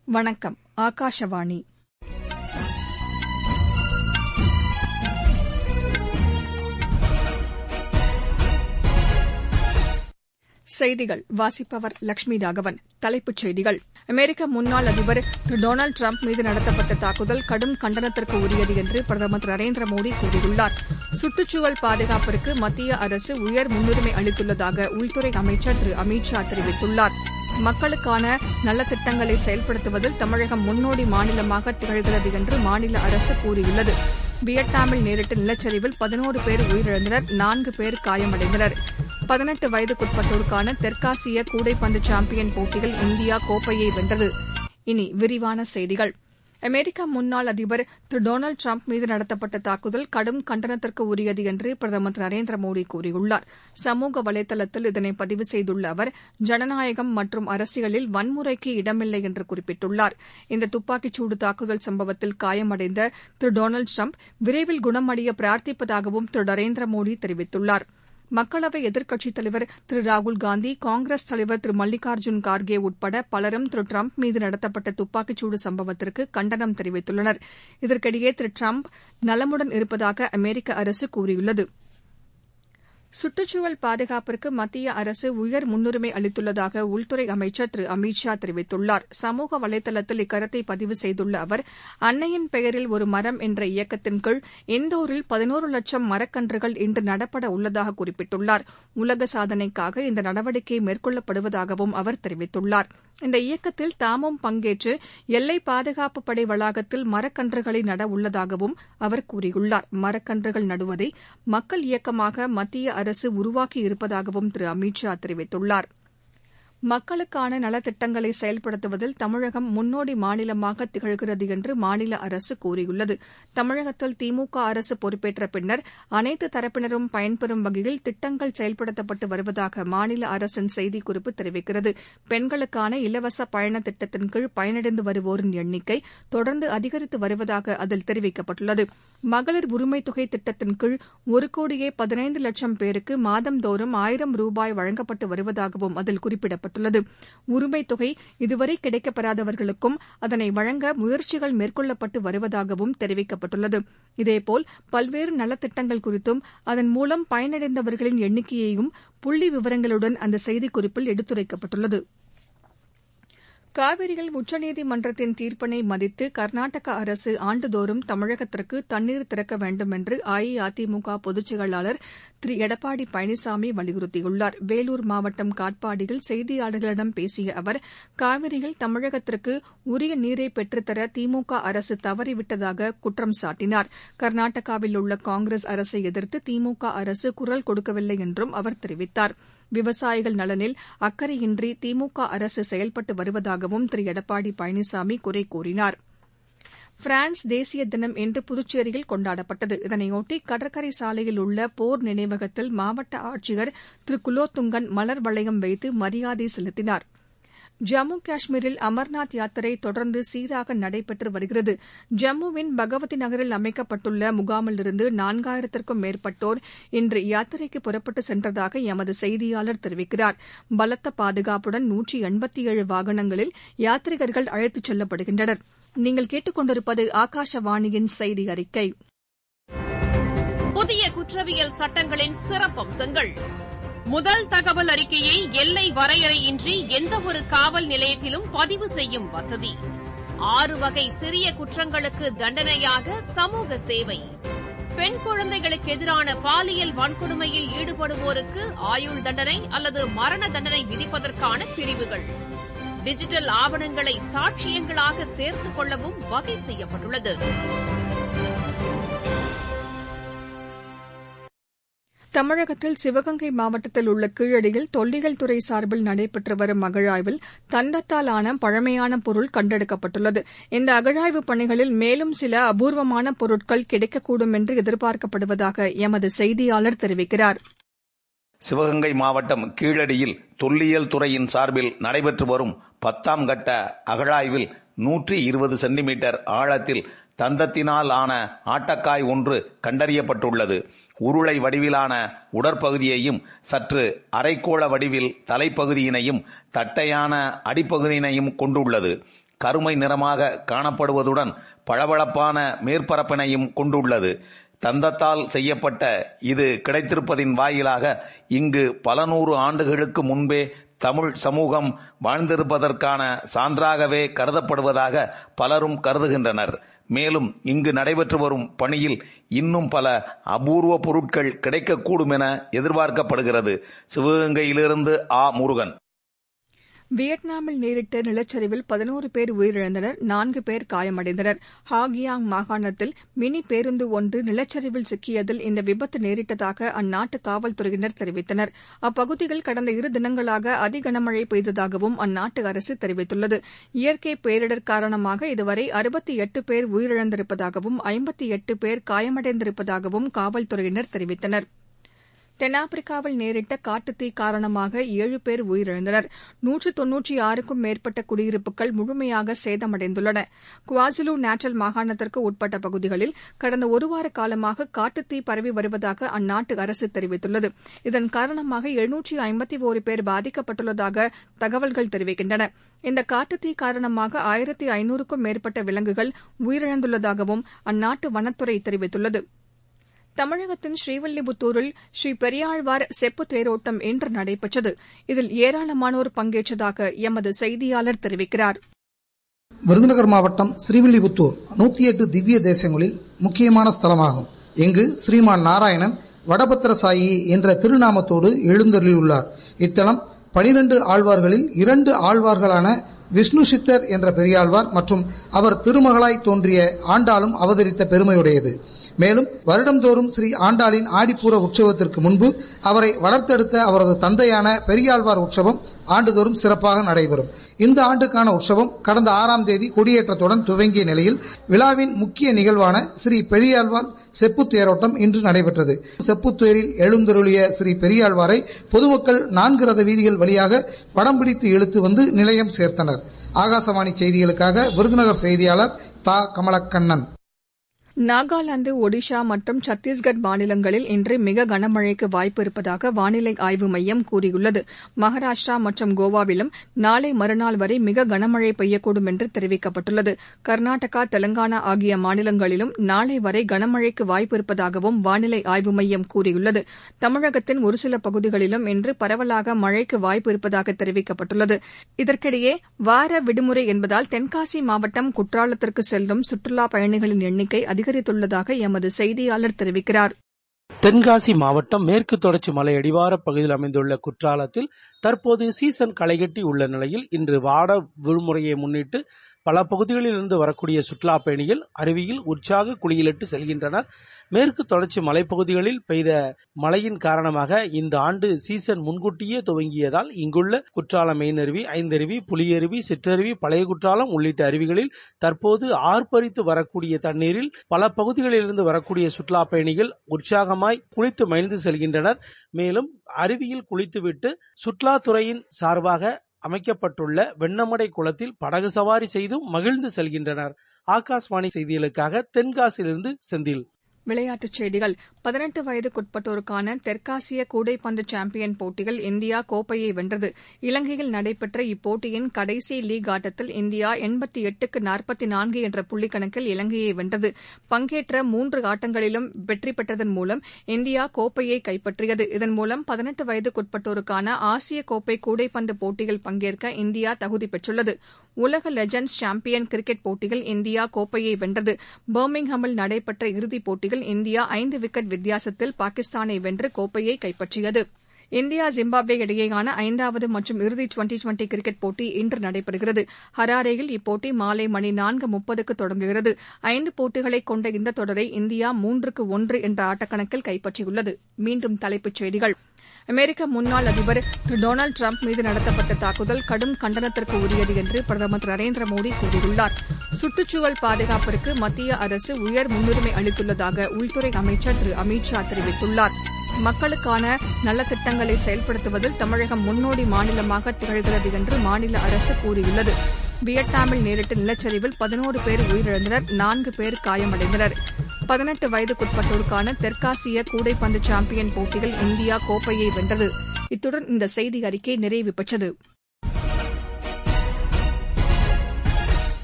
வணக்கம் ஆகாஷவாணி செய்திகள் வாசிப்பவர் லட்சுமி ராகவன் தலைப்புச் செய்திகள் அமெரிக்க முன்னாள் அதிபர் திரு டொனால்டு டிரம்ப் மீது நடத்தப்பட்ட தாக்குதல் கடும் கண்டனத்திற்கு உரியது என்று பிரதமர் திரு நரேந்திர மோடி கூறியுள்ளார் சுற்றுச்சூழல் பாதுகாப்பிற்கு மத்திய அரசு உயர் முன்னுரிமை அளித்துள்ளதாக உள்துறை அமைச்சர் திரு அமித் ஷா தெரிவித்துள்ளார் மக்களுக்கான நலத்திட்டங்களை செயல்படுத்துவதில் தமிழகம் முன்னோடி மாநிலமாக திகழ்கிறது என்று மாநில அரசு கூறியுள்ளது வியட்நாமில் நேரிட்ட நிலச்சரிவில் பதினோரு பேர் உயிரிழந்தனர் நான்கு பேர் காயமடைந்தனர் பதினெட்டு வயதுக்குட்பட்டோருக்கான தெற்காசிய கூடைப்பந்து சாம்பியன் போட்டியில் இந்தியா கோப்பையை வென்றது இனி விரிவான செய்திகள் அமெரிக்க முன்னாள் அதிபர் திரு டொனால்டு டிரம்ப் மீது நடத்தப்பட்ட தாக்குதல் கடும் கண்டனத்திற்கு உரியது என்று பிரதமர் திரு நரேந்திர மோடி கூறியுள்ளார் சமூக வலைதளத்தில் இதனை பதிவு செய்துள்ள அவர் ஜனநாயகம் மற்றும் அரசியலில் வன்முறைக்கு இடமில்லை என்று குறிப்பிட்டுள்ளார் இந்த துப்பாக்கிச்சூடு தாக்குதல் சம்பவத்தில் காயமடைந்த திரு டொனால்டு டிரம்ப் விரைவில் குணமடைய பிரார்த்திப்பதாகவும் திரு நரேந்திர மோடி தெரிவித்துள்ளாா் மக்களவை எதிர்க்கட்சித் தலைவர் திரு ராகுல்காந்தி காங்கிரஸ் தலைவர் திரு மல்லிகார்ஜுன் கார்கே உட்பட பலரும் திரு டிரம்ப் மீது நடத்தப்பட்ட துப்பாக்கிச்சூடு சம்பவத்திற்கு கண்டனம் தெரிவித்துள்ளனர் இதற்கிடையே திரு டிரம்ப் நலமுடன் இருப்பதாக அமெரிக்க அரசு கூறியுள்ளது சுற்றுச்சூழல் பாதுகாப்பிற்கு மத்திய அரசு உயர் முன்னுரிமை அளித்துள்ளதாக உள்துறை அமைச்சர் திரு அமித் ஷா தெரிவித்துள்ளார் சமூக வலைதளத்தில் இக்கருத்தை பதிவு செய்துள்ள அவர் அன்னையின் பெயரில் ஒரு மரம் என்ற இயக்கத்தின் கீழ் இந்தூரில் பதினோரு லட்சம் மரக்கன்றுகள் இன்று நடப்பட உள்ளதாக குறிப்பிட்டுள்ளார் உலக சாதனைக்காக இந்த நடவடிக்கை மேற்கொள்ளப்படுவதாகவும் அவர் தெரிவித்துள்ளார் இந்த இயக்கத்தில் தாமும் பங்கேற்று எல்லை பாதுகாப்பு படை வளாகத்தில் மரக்கன்றுகளை நட உள்ளதாகவும் அவர் கூறியுள்ளார் மரக்கன்றுகள் நடுவதை மக்கள் இயக்கமாக மத்திய அரசு உருவாக்கியிருப்பதாகவும் திரு அமித் ஷா தெரிவித்துள்ளாா் மக்களுக்கான நலத்திட்டங்களை செயல்படுத்துவதில் தமிழகம் முன்னோடி மாநிலமாக திகழ்கிறது என்று மாநில அரசு கூறியுள்ளது தமிழகத்தில் திமுக அரசு பொறுப்பேற்ற பின்னர் அனைத்து தரப்பினரும் பயன்பெறும் வகையில் திட்டங்கள் செயல்படுத்தப்பட்டு வருவதாக மாநில அரசின் செய்திக்குறிப்பு தெரிவிக்கிறது பெண்களுக்கான இலவச பயண திட்டத்தின் கீழ் பயனடைந்து வருவோரின் எண்ணிக்கை தொடர்ந்து அதிகரித்து வருவதாக அதில் தெரிவிக்கப்பட்டுள்ளது மகளிர் உரிமைத் தொகை திட்டத்தின் கீழ் ஒரு கோடியே பதினைந்து லட்சம் பேருக்கு மாதந்தோறும் ஆயிரம் ரூபாய் வழங்கப்பட்டு வருவதாகவும் அதில் குறிப்பிடப்பட்டுள்ளது தெரிவிக்கப்பட்டுள்ளது உரிமைத் தொகை இதுவரை கிடைக்கப்பெறாதவர்களுக்கும் அதனை வழங்க முயற்சிகள் மேற்கொள்ளப்பட்டு வருவதாகவும் தெரிவிக்கப்பட்டுள்ளது இதேபோல் பல்வேறு நலத்திட்டங்கள் குறித்தும் அதன் மூலம் பயனடைந்தவர்களின் எண்ணிக்கையையும் புள்ளி விவரங்களுடன் அந்த செய்திக்குறிப்பில் எடுத்துரைக்கப்பட்டுள்ளது காவிரியில் உச்சநீதிமன்றத்தின் தீர்ப்பினை மதித்து கர்நாடக அரசு ஆண்டுதோறும் தமிழகத்திற்கு தண்ணீர் திறக்க வேண்டும் என்று அஇஅதிமுக பொதுச் செயலாளர் திரு எடப்பாடி பழனிசாமி வலியுறுத்தியுள்ளார் வேலூர் மாவட்டம் காட்பாடியில் செய்தியாளர்களிடம் பேசிய அவர் காவிரியில் தமிழகத்திற்கு உரிய நீரை பெற்றுத்தர திமுக அரசு தவறிவிட்டதாக குற்றம் சாட்டினார் கர்நாடகாவில் உள்ள காங்கிரஸ் அரசை எதிர்த்து திமுக அரசு குரல் கொடுக்கவில்லை என்றும் அவர் தெரிவித்தார் விவசாயிகள் நலனில் அக்கறையின்றி திமுக அரசு செயல்பட்டு வருவதாகவும் திரு எடப்பாடி பழனிசாமி குறை கூறினார் பிரான்ஸ் தேசிய தினம் இன்று புதுச்சேரியில் கொண்டாடப்பட்டது இதனையொட்டி கடற்கரை சாலையில் உள்ள போர் நினைவகத்தில் மாவட்ட ஆட்சியர் திரு குலோத்துங்கன் மலர் வளையம் வைத்து மரியாதை செலுத்தினார் ஜம்மு காஷ்மீரில் அமர்நாத் யாத்திரை தொடர்ந்து சீராக நடைபெற்று வருகிறது ஜம்முவின் பகவதி நகரில் அமைக்கப்பட்டுள்ள முகாமிலிருந்து நான்காயிரத்திற்கும் மேற்பட்டோர் இன்று யாத்திரைக்கு புறப்பட்டு சென்றதாக எமது செய்தியாளர் தெரிவிக்கிறார் பலத்த பாதுகாப்புடன் நூற்றி எண்பத்தி ஏழு வாகனங்களில் யாத்ரீகர்கள் அழைத்துச் செல்லப்படுகின்றனர் நீங்கள் கேட்டுக்கொண்டிருப்பது ஆகாஷவாணியின் செய்தி அறிக்கை புதிய குற்றவியல் சட்டங்களின் சிறப்பம்சங்கள் முதல் தகவல் அறிக்கையை எல்லை வரையறையின்றி எந்தவொரு காவல் நிலையத்திலும் பதிவு செய்யும் வசதி ஆறு வகை சிறிய குற்றங்களுக்கு தண்டனையாக சமூக சேவை பெண் குழந்தைகளுக்கு எதிரான பாலியல் வன்கொடுமையில் ஈடுபடுவோருக்கு ஆயுள் தண்டனை அல்லது மரண தண்டனை விதிப்பதற்கான பிரிவுகள் டிஜிட்டல் ஆவணங்களை சாட்சியங்களாக சேர்த்துக் கொள்ளவும் வகை செய்யப்பட்டுள்ளது தமிழகத்தில் சிவகங்கை மாவட்டத்தில் உள்ள கீழடியில் தொல்லியல் துறை சார்பில் நடைபெற்று வரும் அகழாய்வில் தந்தத்தால் ஆன பழமையான பொருள் கண்டெடுக்கப்பட்டுள்ளது இந்த அகழாய்வுப் பணிகளில் மேலும் சில அபூர்வமான பொருட்கள் கிடைக்கக்கூடும் என்று எதிர்பார்க்கப்படுவதாக எமது செய்தியாளர் தெரிவிக்கிறார் சிவகங்கை மாவட்டம் கீழடியில் தொல்லியல் துறையின் சார்பில் நடைபெற்று வரும் பத்தாம் கட்ட அகழாய்வில் நூற்றி இருபது சென்டிமீட்டர் ஆழத்தில் தந்தத்தினால் ஆன ஆட்டக்காய் ஒன்று கண்டறியப்பட்டுள்ளது உருளை வடிவிலான உடற்பகுதியையும் சற்று அரைக்கோள வடிவில் தலைப்பகுதியினையும் தட்டையான அடிப்பகுதியினையும் கொண்டுள்ளது கருமை நிறமாக காணப்படுவதுடன் பளபளப்பான மேற்பரப்பினையும் கொண்டுள்ளது தந்தத்தால் செய்யப்பட்ட இது கிடைத்திருப்பதின் வாயிலாக இங்கு பல நூறு ஆண்டுகளுக்கு முன்பே தமிழ் சமூகம் வாழ்ந்திருப்பதற்கான சான்றாகவே கருதப்படுவதாக பலரும் கருதுகின்றனர் மேலும் இங்கு நடைபெற்று வரும் பணியில் இன்னும் பல அபூர்வ பொருட்கள் கிடைக்கக்கூடும் என எதிர்பார்க்கப்படுகிறது சிவகங்கையிலிருந்து ஆ முருகன் வியட்நாமில் நேரிட்ட நிலச்சரிவில் பதினோரு பேர் உயிரிழந்தனர் நான்கு பேர் காயமடைந்தனர் ஹாகியாங் மாகாணத்தில் மினி பேருந்து ஒன்று நிலச்சரிவில் சிக்கியதில் இந்த விபத்து நேரிட்டதாக அந்நாட்டு காவல்துறையினர் தெரிவித்தனர் அப்பகுதியில் கடந்த இரு தினங்களாக அதி கனமழை பெய்ததாகவும் அந்நாட்டு அரசு தெரிவித்துள்ளது இயற்கை பேரிடர் காரணமாக இதுவரை அறுபத்தி எட்டு பேர் உயிரிழந்திருப்பதாகவும் ஐம்பத்தி எட்டு பேர் காயமடைந்திருப்பதாகவும் காவல்துறையினர் தெரிவித்தனர் தென்னாப்பிரிக்காவில் நேரிட்ட காட்டுத்தீ காரணமாக ஏழு பேர் உயிரிழந்தனர் நூற்று தொன்னூற்றி ஆறுக்கும் மேற்பட்ட குடியிருப்புகள் முழுமையாக சேதமடைந்துள்ளன குவாசிலு நேட்டல் மாகாணத்திற்கு உட்பட்ட பகுதிகளில் கடந்த ஒருவார காலமாக காட்டுத்தீ பரவி வருவதாக அந்நாட்டு அரசு தெரிவித்துள்ளது இதன் காரணமாக எழுநூற்றி ஐம்பத்தி ஒரு பேர் பாதிக்கப்பட்டுள்ளதாக தகவல்கள் தெரிவிக்கின்றன இந்த காட்டுத்தீ காரணமாக ஆயிரத்தி ஐநூறுக்கும் மேற்பட்ட விலங்குகள் உயிரிழந்துள்ளதாகவும் அந்நாட்டு வனத்துறை தெரிவித்துள்ளது தமிழகத்தின் ஸ்ரீவில்லிபுத்தூரில் ஸ்ரீ பெரியாழ்வார் செப்பு தேரோட்டம் இன்று நடைபெற்றது இதில் ஏராளமானோர் பங்கேற்றதாக எமது செய்தியாளர் தெரிவிக்கிறார் விருதுநகர் மாவட்டம் ஸ்ரீவில்லிபுத்தூர் நூத்தி எட்டு திவ்ய தேசங்களில் முக்கியமான ஸ்தலமாகும் இங்கு ஸ்ரீமான் நாராயணன் வடபத்திரசாயி என்ற திருநாமத்தோடு எழுந்தருளியுள்ளார் இத்தலம் பனிரெண்டு ஆழ்வார்களில் இரண்டு ஆழ்வார்களான விஷ்ணு சித்தர் என்ற பெரியாழ்வார் மற்றும் அவர் திருமகளாய் தோன்றிய ஆண்டாளும் அவதரித்த பெருமையுடையது மேலும் வருடந்தோறும் ஸ்ரீ ஆண்டாளின் ஆடிப்பூர உற்சவத்திற்கு முன்பு அவரை வளர்த்தெடுத்த அவரது தந்தையான பெரியாழ்வார் உற்சவம் ஆண்டுதோறும் சிறப்பாக நடைபெறும் இந்த ஆண்டுக்கான உற்சவம் கடந்த ஆறாம் தேதி கொடியேற்றத்துடன் துவங்கிய நிலையில் விழாவின் முக்கிய நிகழ்வான ஸ்ரீ பெரியாழ்வார் செப்பு தேரோட்டம் இன்று நடைபெற்றது செப்பு தேரில் எழுந்தருளிய ஸ்ரீ பெரியாழ்வாரை பொதுமக்கள் நான்கு ரத வீதிகள் வழியாக படம் பிடித்து இழுத்து வந்து நிலையம் சேர்த்தனர் ஆகாசவாணி செய்திகளுக்காக விருதுநகர் செய்தியாளர் தா கமலக்கண்ணன் நாகாலாந்து ஒடிஷா மற்றும் சத்தீஸ்கர் மாநிலங்களில் இன்று மிக கனமழைக்கு வாய்ப்பு இருப்பதாக வானிலை ஆய்வு மையம் கூறியுள்ளது மகாராஷ்டிரா மற்றும் கோவாவிலும் நாளை மறுநாள் வரை மிக கனமழை பெய்யக்கூடும் என்று தெரிவிக்கப்பட்டுள்ளது கர்நாடகா தெலங்கானா ஆகிய மாநிலங்களிலும் நாளை வரை கனமழைக்கு வாய்ப்பு இருப்பதாகவும் வானிலை ஆய்வு மையம் கூறியுள்ளது தமிழகத்தின் ஒருசில பகுதிகளிலும் இன்று பரவலாக மழைக்கு வாய்ப்பு இருப்பதாக தெரிவிக்கப்பட்டுள்ளது இதற்கிடையே வார விடுமுறை என்பதால் தென்காசி மாவட்டம் குற்றாலத்திற்கு செல்லும் சுற்றுலாப் பயணிகளின் எண்ணிக்கை அதிகரித்துள்ளதாக எமது செய்தியாளர் தெரிவிக்கிறார் தென்காசி மாவட்டம் மேற்கு தொடர்ச்சி மலை அடிவார பகுதியில் அமைந்துள்ள குற்றாலத்தில் தற்போது சீசன் களைகட்டி உள்ள நிலையில் இன்று வாட விடுமுறையை முன்னிட்டு பல பகுதிகளில் இருந்து வரக்கூடிய சுற்றுலா பயணிகள் அருவியில் உற்சாக குளியலிட்டு செல்கின்றனர் மேற்கு தொடர்ச்சி மலைப்பகுதிகளில் பெய்த மழையின் காரணமாக இந்த ஆண்டு சீசன் முன்கூட்டியே துவங்கியதால் இங்குள்ள குற்றாலம் மெயினருவி ஐந்தருவி புலியருவி சிற்றருவி பழைய குற்றாலம் உள்ளிட்ட அருவிகளில் தற்போது ஆர்ப்பரித்து வரக்கூடிய தண்ணீரில் பல பகுதிகளிலிருந்து வரக்கூடிய சுற்றுலா பயணிகள் உற்சாகமாய் குளித்து மகிழ்ந்து செல்கின்றனர் மேலும் அருவியில் குளித்துவிட்டு சுற்றுலாத்துறையின் சார்பாக அமைக்கப்பட்டுள்ள வெண்ணமடை குளத்தில் படகு சவாரி செய்தும் மகிழ்ந்து செல்கின்றனர் ஆகாஷ்வாணி செய்திகளுக்காக தென்காசியிலிருந்து செந்தில் விளையாட்டுச் செய்திகள் பதினெட்டு வயதுக்குட்பட்டோருக்கான தெற்காசிய கூடைப்பந்து சாம்பியன் போட்டியில் இந்தியா கோப்பையை வென்றது இலங்கையில் நடைபெற்ற இப்போட்டியின் கடைசி லீக் ஆட்டத்தில் இந்தியா எண்பத்தி எட்டுக்கு நாற்பத்தி நான்கு என்ற புள்ளிக்கணக்கில் இலங்கையை வென்றது பங்கேற்ற மூன்று ஆட்டங்களிலும் வெற்றி பெற்றதன் மூலம் இந்தியா கோப்பையை கைப்பற்றியது இதன் மூலம் பதினெட்டு வயதுக்குட்பட்டோருக்கான ஆசிய கோப்பை கூடைப்பந்து போட்டியில் பங்கேற்க இந்தியா தகுதி பெற்றுள்ளது உலக லெஜண்ட்ஸ் சாம்பியன் கிரிக்கெட் போட்டியில் இந்தியா கோப்பையை வென்றது பர்மிங்ஹாமில் நடைபெற்ற இறுதிப் போட்டியில் இந்தியா ஐந்து விக்கெட் வித்தியாசத்தில் பாகிஸ்தானை வென்று கோப்பையை கைப்பற்றியது இந்தியா ஜிம்பாப்வே இடையேயான ஐந்தாவது மற்றும் இறுதி டுவெண்டி டுவெண்டி கிரிக்கெட் போட்டி இன்று நடைபெறுகிறது ஹராரேயில் இப்போட்டி மாலை மணி நான்கு முப்பதுக்கு தொடங்குகிறது ஐந்து போட்டிகளை கொண்ட இந்த தொடரை இந்தியா மூன்றுக்கு ஒன்று என்ற ஆட்டக்கணக்கில் கைப்பற்றியுள்ளது மீண்டும் தலைப்புச் செய்திகள் அமெரிக்க முன்னாள் அதிபர் திரு டொனால்டு டிரம்ப் மீது நடத்தப்பட்ட தாக்குதல் கடும் கண்டனத்திற்கு உரியது என்று பிரதமர் திரு நரேந்திர மோடி கூறியுள்ளார் சுற்றுச்சூழல் பாதுகாப்பிற்கு மத்திய அரசு உயர் முன்னுரிமை அளித்துள்ளதாக உள்துறை அமைச்சர் திரு அமித் ஷா தெரிவித்துள்ளார் மக்களுக்கான நலத்திட்டங்களை செயல்படுத்துவதில் தமிழகம் முன்னோடி மாநிலமாக திகழ்கிறது என்று மாநில அரசு கூறியுள்ளது வியட்நாமில் நேரிட்ட நிலச்சரிவில் பதினோரு பேர் உயிரிழந்தனர் நான்கு பேர் காயமடைந்தனர் பதினெட்டு வயதுக்குட்பட்டோருக்கான தெற்காசிய கூடைப்பந்து சாம்பியன் போட்டியில் இந்தியா கோப்பையை வென்றது இத்துடன் இந்த செய்தி அறிக்கை நிறைவு பெற்றது